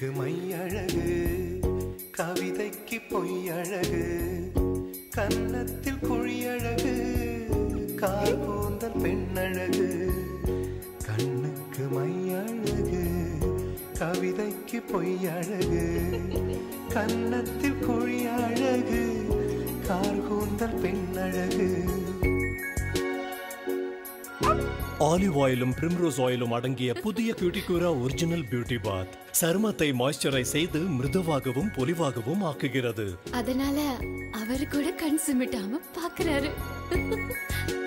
கண்ணுக்கு மையழகு கவிதைக்கு பொய்யழகு கன்னத்தில் குழியழகு கால் கூந்தல் பெண்ணழகு கண்ணுக்கு மையழகு கவிதைக்கு பொய்யழகு கன்னத்தில் குழியழகு கால் கூந்தல் பெண்ணழகு ஆலிவ் ஆயிலும் பிரிம்ரோஸ் ஆயிலும் அடங்கிய புதிய பியூட்டிகூரா ஒரிஜினல் பியூட்டி பாத் சருமத்தை மாய்ஸ்சரைஸ் செய்து மிருதுவாகவும் பொலிவாகவும் ஆக்குகிறது அதனால அவரு கூட கண் சிமிட்டாம பாக்குறாரு